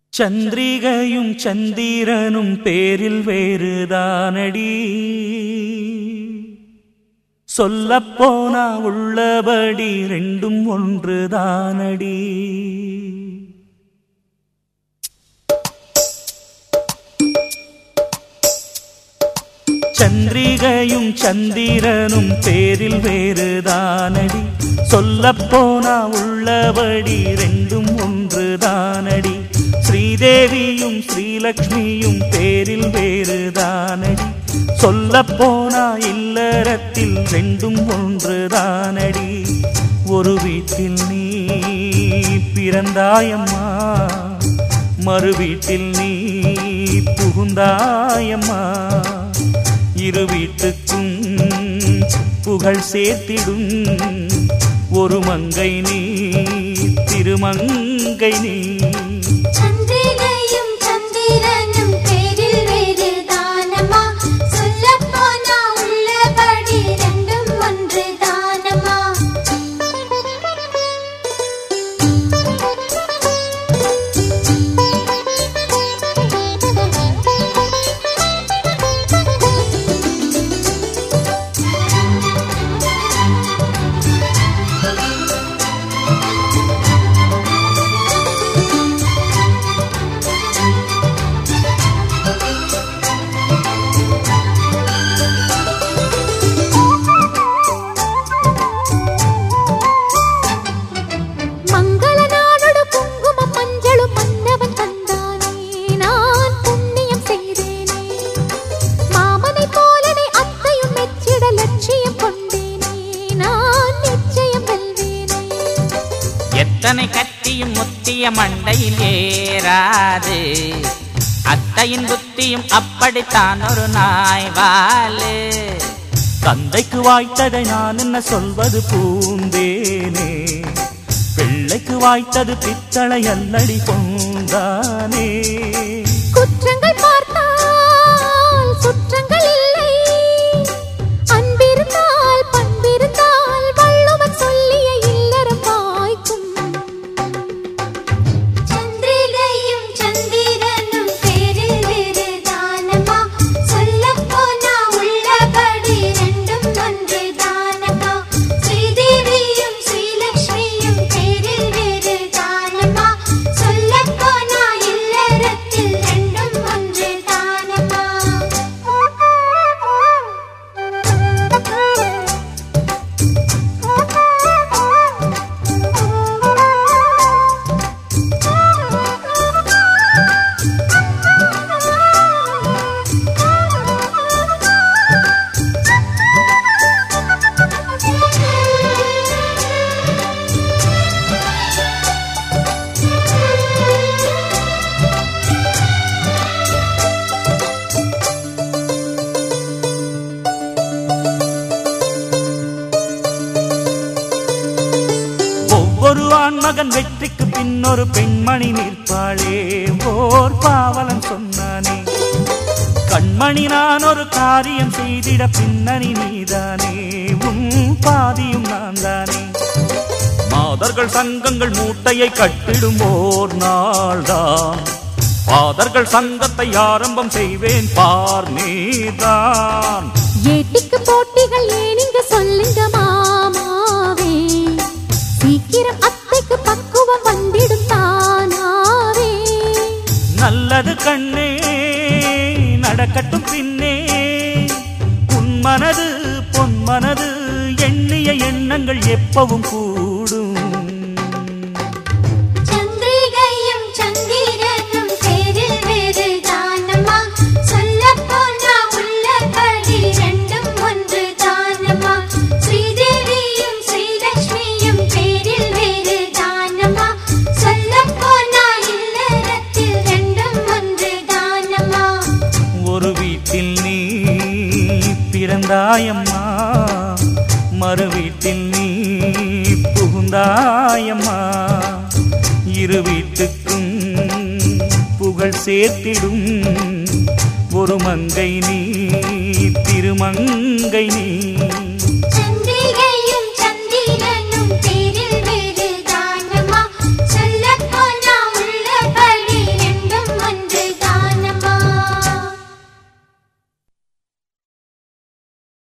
சந்திரிகையும் சந்திரனும் பேரில் வேறுதானடி சொல்லப்போனா உள்ளபடி ரெண்டும் ஒன்றுதானடி சந்திரிகையும் சந்திரனும் பேரில் வேறுதானடி சொல்லப்போனா உள்ளபடி ரெண்டும் ஒன்றுதானடி ஸ்ரீதேவியும் ஸ்ரீலக்ஷ்மியும் பேரில் வேறுதானடி சொல்லப்போனா இல்லறத்தில் ரெண்டும் ஒன்றுதானடி ஒரு வீட்டில் நீ பிறந்தாயம்மா மறு வீட்டில் நீ புகுந்தாயம்மா இரு வீட்டுக்கும் புகழ் சேர்த்திடும் ஒரு மங்கை நீ திருமங்கை நீ சந்திரிகையும் சந்திரனும் பேரில் வேறு தானமா சொல்லப்போனா உள்ளபடி ரெண்டும் ஒன்று தானமா மங்கள நாடோடு குங்குமம் மஞ்சளும் மன்னவன் தந்தானே நான் புண்ணியம் செய்தேனே மாமனை போலனே அத்தையும் மெச்சிட லட்சியம் கொண்டேனே நான் நிச்சயம் வெல்வேனே எத்தனை கத்தியும் முத்திய மண்டையில் ஏறாது அத்தையின் புத்தியும் அப்படித்தான் ஒரு நாய் வாலு தந்தைக்கு வாய்த்ததை நான் என்ன சொல்வது பூந்தேனே பிள்ளைக்கு வாய்த்தது பித்தளை அல்லடி கொண்டானே குற்றங்கள் பார்த்தால் சுற்றங்கள் இல்லை அன்பிருந்தால் பண்பிருந்தால் வள்ளுவன் சொல்லிய இல்லறம் வாய்க்கும் சந்திரிகையும் சந்திரனும் பேரில் வேறு தானமா சொல்லப்போனா உள்ளபடி ரெண்டும் ஒன்று தானமா ஸ்ரீதேவியும் ஸ்ரீலக்ஷ்மியும் பேரில் வேறு தானமா சொல்லப்போனா இல்லறத்தில் ரெண்டும் ஒன்று தானமா ஒவ்வொரு ஆண்மகன் வெற்றிக்கு பின்னொரு பெண்மணி நிற்பாளே ஓர் பாவலன் சொன்னானே கண்மணி நான் ஒரு காரியம் செய்திட பின்னணி நீதானே உன் பாதியும் நான் தானே மாதர்கள் சங்கங்கள் மூட்டையை கட்டிடும் ஓர் நாள்தான் பாதர்கள் சங்கத்தை ஆரம்பம் செய்வேன் பார் நீதான் ஏட்டிக்கு போட்டிகள் ஏனிங்க சொல்லுங்க மாமாவே சீக்கிரம் அத்தைக்கு பக்குவம் வந்திடும் தானாவே நல்லது கண்ணே நடக்கட்டும் பின்னே உன் மனது பொன் மனது எண்ணிய எண்ணங்கள் எப்பவும் கூடும் சந்திரிகையும் சந்திரனும் பேரில் வேறு தானமா சொல்லப்போனா உள்ளபடி ரெண்டும் ஒன்று தானமா ஸ்ரீதேவியும் ஸ்ரீலக்ஷ்மியும் பேரில் வேறு தானமா சொல்லப்போனா இல்லறத்தில் ரெண்டும் ஒன்று தானமா ஒரு வீட்டில் நீ பிறந்தாயம்மா மறு வீட்டில் நீ புகுந்தாயம்மா இரு வீட்டுக்கும் புகழ் சேர்த்திடும் ஒரு மங்கை நீ திருமங்கை நீ